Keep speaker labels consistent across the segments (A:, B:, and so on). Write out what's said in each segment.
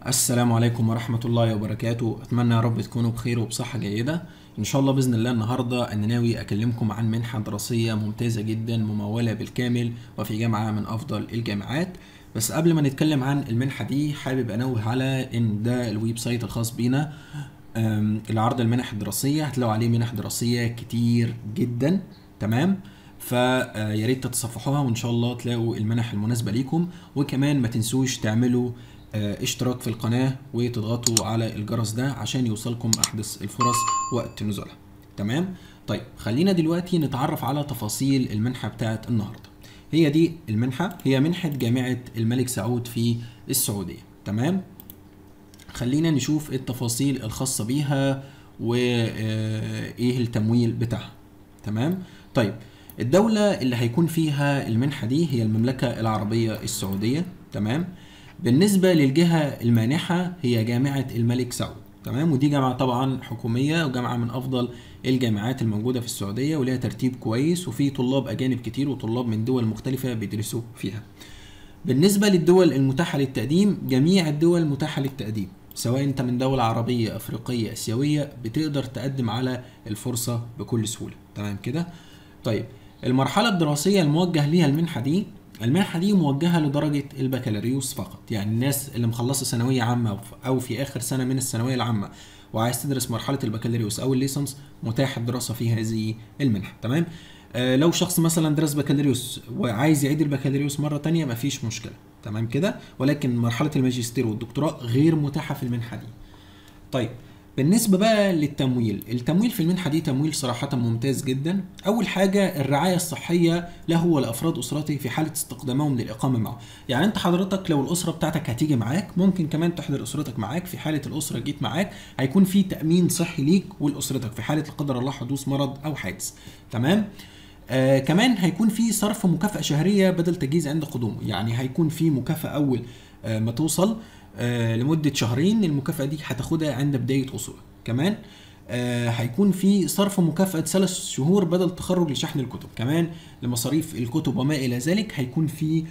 A: السلام عليكم ورحمة الله وبركاته أتمنى يا رب تكونوا بخير وبصحة جيدة إن شاء الله بإذن الله النهاردة أنا ناوي أكلمكم عن منحة دراسية ممتازة جدا ممولة بالكامل وفي جامعة من أفضل الجامعات بس قبل ما نتكلم عن المنحة دي حابب أنوه على إن ده الويب سايت الخاص بينا أم، لعرض المنح الدراسية هتلاقوا عليه منح دراسية كتير جدا تمام فيا ريت تتصفحوها وان شاء الله تلاقوا المنح المناسبه ليكم وكمان ما تنسوش تعملوا آه، اشتراك في القناه وتضغطوا على الجرس ده عشان يوصلكم احدث الفرص وقت نزولها تمام طيب خلينا دلوقتي نتعرف على تفاصيل المنحه بتاعت النهارده هي دي المنحه هي منحه جامعه الملك سعود في السعوديه تمام خلينا نشوف التفاصيل الخاصه بيها وايه التمويل بتاعها تمام طيب الدولة اللي هيكون فيها المنحة دي هي المملكة العربية السعودية تمام بالنسبة للجهة المانحة هي جامعة الملك سعود تمام ودي جامعة طبعا حكومية وجامعة من أفضل الجامعات الموجودة في السعودية وليها ترتيب كويس وفي طلاب أجانب كتير وطلاب من دول مختلفة بيدرسوا فيها بالنسبة للدول المتاحة للتقديم جميع الدول متاحة للتقديم سواء انت من دولة عربية افريقية اسيوية بتقدر تقدم على الفرصة بكل سهولة تمام كده طيب المرحلة الدراسية الموجه ليها المنحة دي المنحة دي موجهة لدرجة البكالوريوس فقط يعني الناس اللي مخلصة ثانوية عامة أو في آخر سنة من الثانوية العامة وعايز تدرس مرحلة البكالوريوس أو الليسنس متاح الدراسة في هذه المنحة تمام آه لو شخص مثلا درس بكالوريوس وعايز يعيد البكالوريوس مرة تانية مفيش مشكلة تمام كده ولكن مرحلة الماجستير والدكتوراه غير متاحة في المنحة دي طيب بالنسبة بقى للتمويل التمويل في المنحة دي تمويل صراحة ممتاز جدا أول حاجة الرعاية الصحية له ولأفراد أسرته في حالة استقدامهم للإقامة معه يعني أنت حضرتك لو الأسرة بتاعتك هتيجي معاك ممكن كمان تحضر أسرتك معاك في حالة الأسرة جيت معاك هيكون في تأمين صحي ليك ولأسرتك في حالة لا قدر الله حدوث مرض أو حادث تمام آه كمان هيكون في صرف مكافأة شهرية بدل تجهيز عند قدومه يعني هيكون في مكافأة أول آه ما توصل آه لمدة شهرين المكافأة دي هتاخدها عند بداية وصولك كمان آه هيكون في صرف مكافأة ثلاث شهور بدل تخرج لشحن الكتب كمان لمصاريف الكتب وما إلى ذلك هيكون في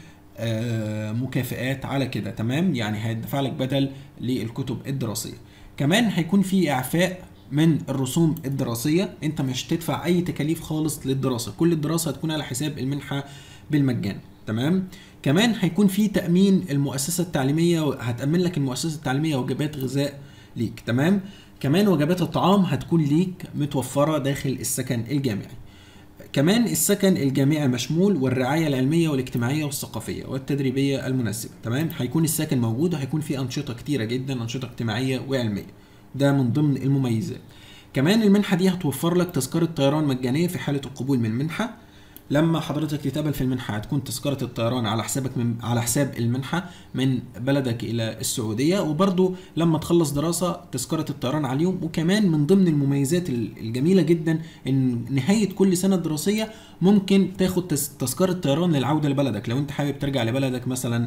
A: آه مكافآت على كده تمام يعني هيدفع لك بدل للكتب الدراسية كمان هيكون في إعفاء من الرسوم الدراسية انت مش تدفع اي تكاليف خالص للدراسة كل الدراسة هتكون على حساب المنحة بالمجان تمام كمان هيكون في تأمين المؤسسة التعليمية هتأمن لك المؤسسة التعليمية وجبات غذاء ليك تمام كمان وجبات الطعام هتكون ليك متوفرة داخل السكن الجامعي كمان السكن الجامعي مشمول والرعاية العلمية والاجتماعية والثقافية والتدريبية المناسبة تمام هيكون السكن موجود وهيكون في أنشطة كتيرة جدا أنشطة اجتماعية وعلمية ده من ضمن المميزات كمان المنحة دي هتوفر لك تذكرة طيران مجانية في حالة القبول من المنحة لما حضرتك تتقبل في المنحة هتكون تذكرة الطيران على حسابك من على حساب المنحة من بلدك إلى السعودية وبرضو لما تخلص دراسة تذكرة الطيران عليهم وكمان من ضمن المميزات الجميلة جدا إن نهاية كل سنة دراسية ممكن تاخد تذكرة طيران للعودة لبلدك لو أنت حابب ترجع لبلدك مثلا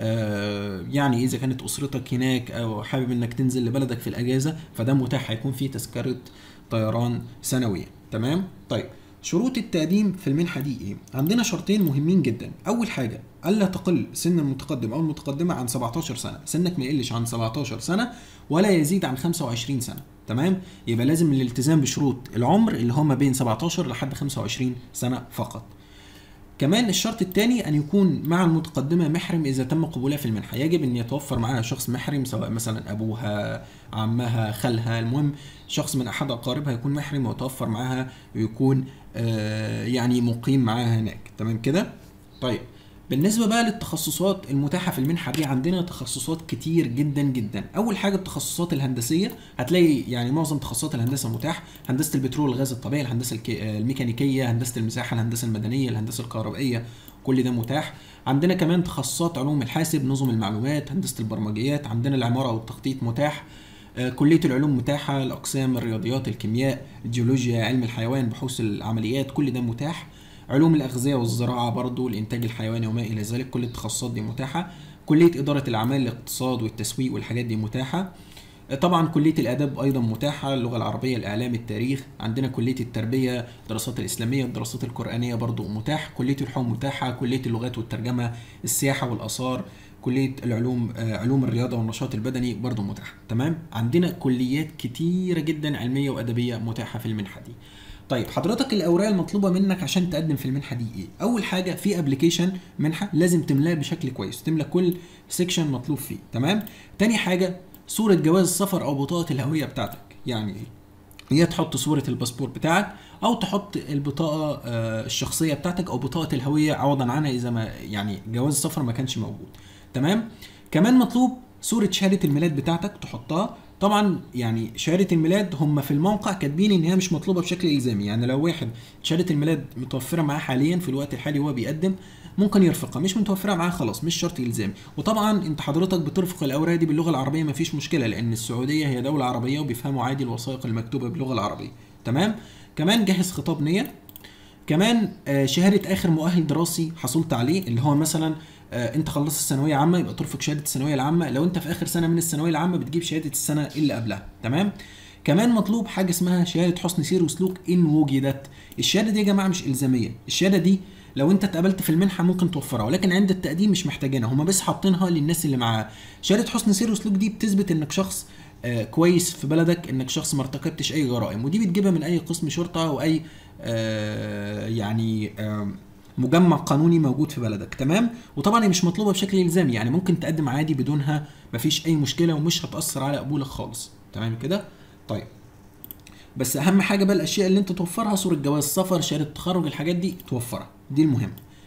A: آه يعني إذا كانت أسرتك هناك أو حابب إنك تنزل لبلدك في الأجازة فده متاح هيكون فيه تذكرة طيران سنوية تمام طيب شروط التقديم في المنحه دي ايه؟ عندنا شرطين مهمين جدا، أول حاجة ألا تقل سن المتقدم أو المتقدمة عن 17 سنة، سنك ما يقلش عن 17 سنة ولا يزيد عن 25 سنة، تمام؟ يبقى لازم الالتزام بشروط العمر اللي هو ما بين 17 لحد 25 سنة فقط. كمان الشرط الثاني ان يكون مع المتقدمه محرم اذا تم قبولها في المنحه يجب ان يتوفر معها شخص محرم سواء مثلا ابوها عمها خالها المهم شخص من احد اقاربها يكون محرم ويتوفر معاها ويكون آه يعني مقيم معاها هناك تمام كده طيب بالنسبة بقى للتخصصات المتاحة في المنحة دي عندنا تخصصات كتير جدا جدا أول حاجة التخصصات الهندسية هتلاقي يعني معظم تخصصات الهندسة متاح هندسة البترول الغاز الطبيعي الهندسة الميكانيكية هندسة المساحة الهندسة المدنية الهندسة الكهربائية كل ده متاح عندنا كمان تخصصات علوم الحاسب نظم المعلومات هندسة البرمجيات عندنا العمارة والتخطيط متاح كلية العلوم متاحة الأقسام الرياضيات الكيمياء الجيولوجيا علم الحيوان بحوث العمليات كل ده متاح علوم الأغذية والزراعة برضو الإنتاج الحيواني وما إلى ذلك كل التخصصات دي متاحة كلية إدارة الأعمال الاقتصاد والتسويق والحاجات دي متاحة طبعا كلية الآداب أيضا متاحة اللغة العربية الإعلام التاريخ عندنا كلية التربية الدراسات الإسلامية الدراسات القرآنية برضو متاح كلية الحقوق متاحة كلية اللغات والترجمة السياحة والآثار كليه العلوم آه، علوم الرياضه والنشاط البدني برضو متاحه تمام عندنا كليات كتيره جدا علميه وادبيه متاحه في المنحه دي طيب حضرتك الاوراق المطلوبه منك عشان تقدم في المنحه دي ايه اول حاجه في ابلكيشن منحه لازم تملاه بشكل كويس تملى كل سيكشن مطلوب فيه تمام تاني حاجه صوره جواز السفر او بطاقه الهويه بتاعتك يعني ايه يا تحط صورة الباسبور بتاعك أو تحط البطاقة آه، الشخصية بتاعتك أو بطاقة الهوية عوضا عنها إذا ما يعني جواز السفر ما كانش موجود تمام كمان مطلوب صورة شهادة الميلاد بتاعتك تحطها طبعا يعني شهادة الميلاد هم في الموقع كاتبين ان هي مش مطلوبة بشكل الزامي يعني لو واحد شهادة الميلاد متوفرة معاه حاليا في الوقت الحالي وهو بيقدم ممكن يرفقها مش متوفرة معاه خلاص مش شرط الزامي وطبعا انت حضرتك بترفق الاوراق دي باللغة العربية مفيش مشكلة لان السعودية هي دولة عربية وبيفهموا عادي الوثائق المكتوبة باللغة العربية تمام كمان جهز خطاب نية كمان آه، شهاده اخر مؤهل دراسي حصلت عليه اللي هو مثلا آه، انت خلصت الثانويه عامه يبقى ترفق شهاده الثانويه العامه لو انت في اخر سنه من الثانويه العامه بتجيب شهاده السنه اللي قبلها تمام كمان مطلوب حاجه اسمها شهاده حسن سير وسلوك ان وجدت الشهاده دي يا جماعه مش الزاميه الشهاده دي لو انت اتقبلت في المنحه ممكن توفرها ولكن عند التقديم مش محتاجينها هما بس حاطينها للناس اللي معاها شهاده حسن سير وسلوك دي بتثبت انك شخص آه، كويس في بلدك انك شخص ما ارتكبتش اي جرائم ودي بتجيبها من اي قسم شرطه او اي آه، يعني آه، مجمع قانوني موجود في بلدك تمام وطبعا هي مش مطلوبه بشكل الزامي يعني ممكن تقدم عادي بدونها مفيش اي مشكله ومش هتاثر على قبولك خالص تمام كده طيب بس اهم حاجه بقى الاشياء اللي انت توفرها صوره جواز سفر شهاده تخرج الحاجات دي توفرها دي المهم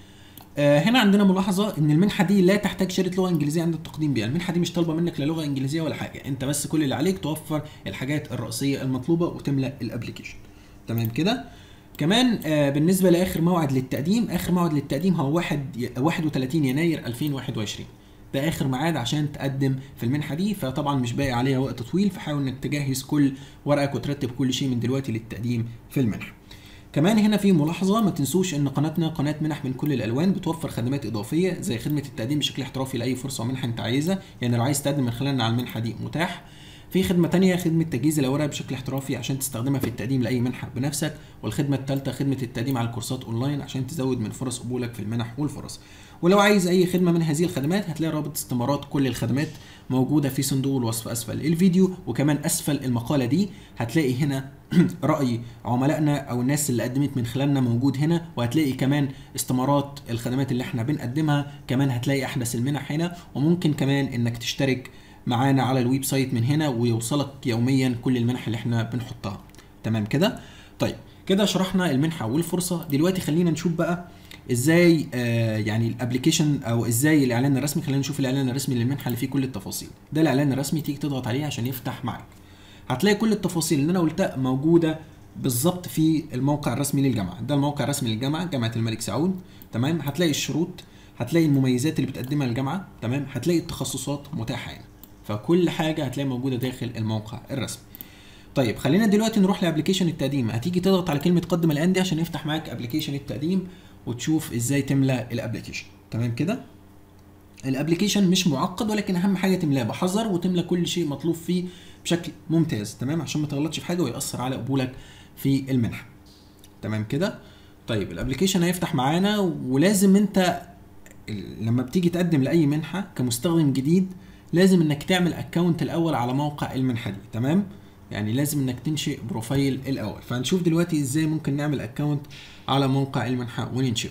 A: آه هنا عندنا ملاحظه ان المنحه دي لا تحتاج شهاده لغه انجليزيه عند التقديم بيها المنحه دي مش طالبه منك لا لغه انجليزيه ولا حاجه انت بس كل اللي عليك توفر الحاجات الرئيسيه المطلوبه وتملى الابلكيشن تمام كده كمان آه بالنسبه لاخر موعد للتقديم اخر موعد للتقديم هو 1 31 يناير 2021 ده اخر ميعاد عشان تقدم في المنحه دي فطبعا مش باقي عليها وقت طويل فحاول انك تجهز كل ورقك وترتب كل شيء من دلوقتي للتقديم في المنحه كمان هنا في ملاحظة ما تنسوش ان قناتنا قناة منح من كل الالوان بتوفر خدمات اضافية زي خدمة التقديم بشكل احترافي لاي فرصة ومنحة انت عايزها يعني لو عايز تقدم من خلالنا على المنحة دي متاح في خدمة تانية خدمة تجهيز الأوراق بشكل احترافي عشان تستخدمها في التقديم لأي منحة بنفسك، والخدمة الثالثة خدمة التقديم على الكورسات أونلاين عشان تزود من فرص قبولك في المنح والفرص. ولو عايز أي خدمة من هذه الخدمات هتلاقي رابط استمارات كل الخدمات موجودة في صندوق الوصف أسفل الفيديو وكمان أسفل المقالة دي هتلاقي هنا رأي عملائنا أو الناس اللي قدمت من خلالنا موجود هنا وهتلاقي كمان استمارات الخدمات اللي احنا بنقدمها كمان هتلاقي أحدث المنح هنا وممكن كمان إنك تشترك معانا على الويب سايت من هنا ويوصلك يوميا كل المنح اللي احنا بنحطها تمام كده طيب كده شرحنا المنحه والفرصه دلوقتي خلينا نشوف بقى ازاي آه يعني الابلكيشن او ازاي الاعلان الرسمي خلينا نشوف الاعلان الرسمي للمنحه اللي فيه كل التفاصيل ده الاعلان الرسمي تيجي تضغط عليه عشان يفتح معاك هتلاقي كل التفاصيل اللي انا قلتها موجوده بالظبط في الموقع الرسمي للجامعه ده الموقع الرسمي للجامعه جامعه الملك سعود تمام هتلاقي الشروط هتلاقي المميزات اللي بتقدمها الجامعه تمام هتلاقي التخصصات متاحه هنا فكل حاجه هتلاقي موجوده داخل الموقع الرسمي طيب خلينا دلوقتي نروح لابلكيشن التقديم هتيجي تضغط على كلمه قدم الان دي عشان يفتح معاك ابلكيشن التقديم وتشوف ازاي تملى الابلكيشن تمام كده الابلكيشن مش معقد ولكن اهم حاجه تملاه بحذر وتملى كل شيء مطلوب فيه بشكل ممتاز تمام عشان ما تغلطش في حاجه ويأثر على قبولك في المنحه تمام كده طيب الابلكيشن هيفتح معانا ولازم انت لما بتيجي تقدم لاي منحه كمستخدم جديد لازم انك تعمل اكونت الاول على موقع المنحه دي تمام يعني لازم انك تنشئ بروفايل الاول فهنشوف دلوقتي ازاي ممكن نعمل اكونت على موقع المنحه وننشئه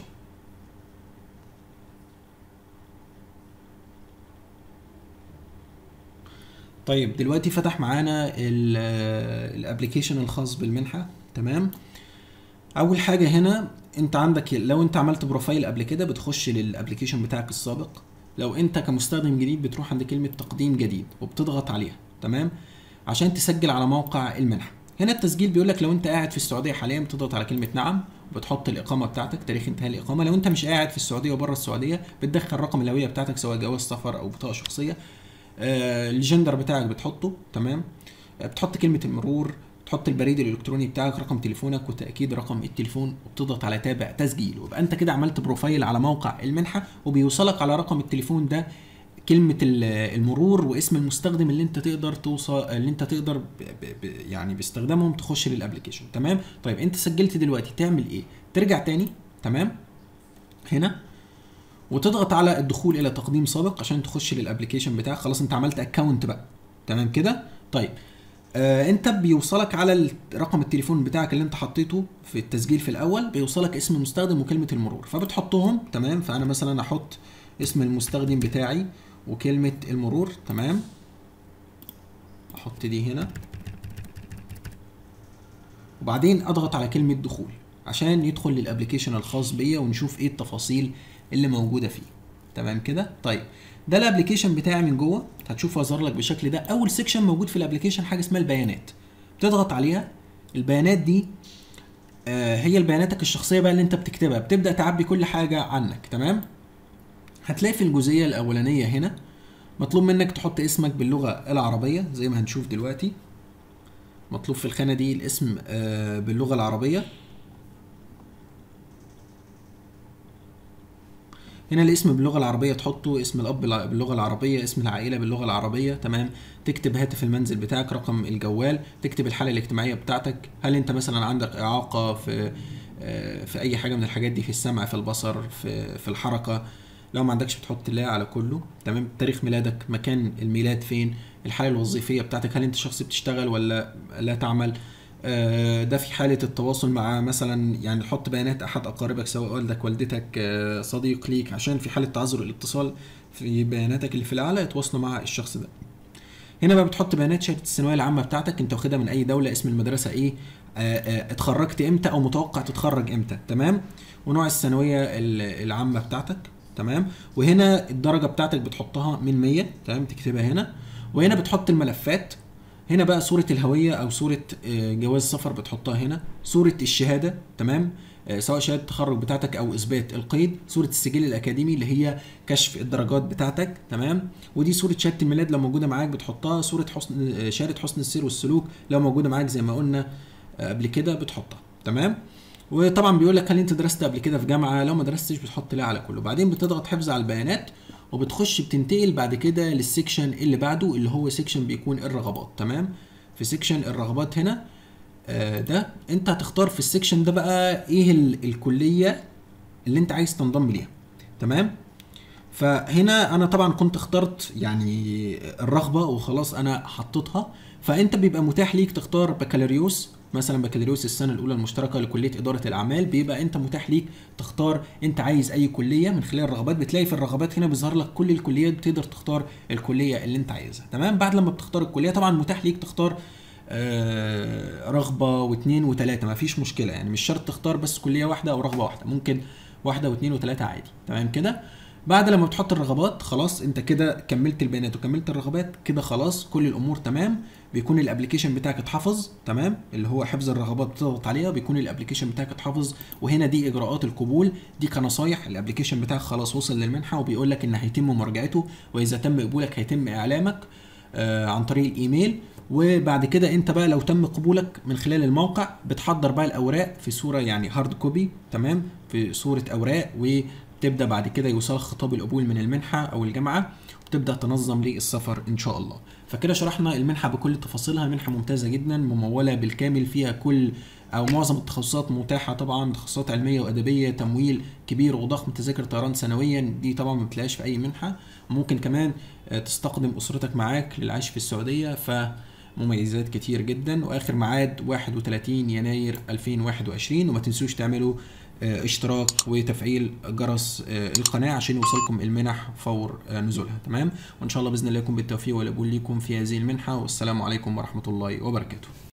A: طيب دلوقتي فتح معانا الابلكيشن الخاص بالمنحه تمام اول حاجه هنا انت عندك لو انت عملت بروفايل قبل كده بتخش للابلكيشن بتاعك السابق لو انت كمستخدم جديد بتروح عند كلمه تقديم جديد وبتضغط عليها تمام عشان تسجل على موقع المنحه هنا التسجيل بيقول لك لو انت قاعد في السعوديه حاليا بتضغط على كلمه نعم وبتحط الاقامه بتاعتك تاريخ انتهاء الاقامه لو انت مش قاعد في السعوديه وبره السعوديه بتدخل رقم الهويه بتاعتك سواء جواز سفر او بطاقه شخصيه آه الجندر بتاعك بتحطه تمام آه بتحط كلمه المرور تحط البريد الالكتروني بتاعك رقم تليفونك وتاكيد رقم التليفون وبتضغط على تابع تسجيل ويبقى انت كده عملت بروفايل على موقع المنحه وبيوصلك على رقم التليفون ده كلمه المرور واسم المستخدم اللي انت تقدر توصل اللي انت تقدر ب... ب... يعني باستخدامهم تخش للابلكيشن تمام طيب انت سجلت دلوقتي تعمل ايه ترجع تاني تمام هنا وتضغط على الدخول الى تقديم سابق عشان تخش للابلكيشن بتاعك خلاص انت عملت اكونت بقى تمام كده طيب آه انت بيوصلك على ال- رقم التليفون بتاعك اللي انت حطيته في التسجيل في الاول بيوصلك اسم المستخدم وكلمه المرور فبتحطهم تمام فانا مثلا احط اسم المستخدم بتاعي وكلمه المرور تمام احط دي هنا وبعدين اضغط على كلمه دخول عشان يدخل للابلكيشن الخاص بيا ونشوف ايه التفاصيل اللي موجوده فيه تمام كده طيب ده الابلكيشن بتاعي من جوه هتشوفه يظهر لك بالشكل ده اول سيكشن موجود في الابلكيشن حاجه اسمها البيانات بتضغط عليها البيانات دي آه هي بياناتك الشخصيه بقى اللي انت بتكتبها بتبدا تعبي كل حاجه عنك تمام هتلاقي في الجزئيه الاولانيه هنا مطلوب منك تحط اسمك باللغه العربيه زي ما هنشوف دلوقتي مطلوب في الخانه دي الاسم آه باللغه العربيه هنا الاسم باللغه العربيه تحطه اسم الاب بالع- باللغه العربيه اسم العائله باللغه العربيه تمام تكتب هاتف المنزل بتاعك رقم الجوال تكتب الحاله الاجتماعيه بتاعتك هل انت مثلا عندك اعاقه في آه، في اي حاجه من الحاجات دي في السمع في البصر في في الحركه لو ما عندكش بتحط لا على كله تمام تاريخ ميلادك مكان الميلاد فين الحاله الوظيفيه بتاعتك هل انت شخص بتشتغل ولا لا تعمل آه، ده في حالة التواصل مع مثلا يعني حط بيانات أحد أقاربك سواء والدك والدتك آه، صديق ليك عشان في حالة تعذر الاتصال في بياناتك اللي في الأعلى يتواصلوا مع الشخص ده هنا بقى بتحط بيانات شهادة الثانوية العامة بتاعتك انت واخدها من أي دولة اسم المدرسة ايه آه، آه، اتخرجت امتى أو متوقع تتخرج امتى تمام ونوع الثانوية ال- العامة بتاعتك تمام وهنا الدرجة بتاعتك بتحطها من 100 تمام تكتبها هنا وهنا بتحط الملفات هنا بقى صورة الهوية أو صورة آه، جواز سفر بتحطها هنا صورة الشهادة تمام آه، سواء شهادة التخرج بتاعتك أو إثبات القيد صورة السجل الأكاديمي اللي هي كشف الدرجات بتاعتك تمام ودي صورة شهادة الميلاد لو موجودة معاك بتحطها صورة حسن آه، شهادة حسن السير والسلوك لو موجودة معاك زي ما قلنا آه، قبل كده بتحطها تمام وطبعا بيقول لك هل انت درست قبل كده في جامعه لو ما درستش بتحط لا على كله بعدين بتضغط حفظ على البيانات وبتخش بتنتقل بعد كده للسكشن اللي بعده اللي هو سكشن بيكون الرغبات تمام في سكشن الرغبات هنا آه ده انت هتختار في السكشن ده بقى ايه ال- الكليه اللي انت عايز تنضم ليها تمام فهنا انا طبعا كنت اخترت يعني الرغبه وخلاص انا حطيتها فانت بيبقى متاح ليك تختار بكالوريوس مثلا بكالوريوس السنه الاولى المشتركه لكليه اداره الاعمال بيبقى انت متاح ليك تختار انت عايز اي كليه من خلال الرغبات بتلاقي في الرغبات هنا بيظهر لك كل الكليات بتقدر تختار الكليه اللي انت عايزها تمام بعد لما بتختار الكليه طبعا متاح ليك تختار آه، رغبه واثنين وثلاثه مفيش مشكله يعني مش شرط تختار بس كليه واحده او رغبه واحده ممكن واحده واثنين وثلاثه عادي تمام كده بعد لما بتحط الرغبات خلاص انت كده كملت البيانات وكملت الرغبات كده خلاص كل الامور تمام بيكون الابلكيشن بتاعك اتحفظ تمام اللي هو حفظ الرغبات بتضغط عليها بيكون الابلكيشن بتاعك اتحفظ وهنا دي اجراءات القبول دي كنصايح الابلكيشن بتاعك خلاص وصل للمنحه وبيقول لك ان هيتم مراجعته واذا تم قبولك هيتم اعلامك آه عن طريق الايميل وبعد كده انت بقى لو تم قبولك من خلال الموقع بتحضر بقى الاوراق في صوره يعني هارد كوبي تمام في صوره اوراق وتبدا بعد كده يوصلك خطاب القبول من المنحه او الجامعه وتبدا تنظم للسفر ان شاء الله فكده شرحنا المنحه بكل تفاصيلها منحه ممتازه جدا مموله بالكامل فيها كل او معظم التخصصات متاحه طبعا تخصصات علميه وادبيه تمويل كبير وضخم تذاكر طيران سنويا دي طبعا ما بتلاقيش في اي منحه ممكن كمان آه، تستقدم اسرتك معاك للعيش في السعوديه فمميزات كتير جدا واخر ميعاد 31 يناير 2021 وما تنسوش تعملوا آه، اشتراك وتفعيل جرس آه، القناه عشان يوصلكم المنح فور آه، نزولها تمام وان شاء الله باذن الله يكون بالتوفيق والقبول ليكم في هذه المنحه والسلام عليكم ورحمه الله وبركاته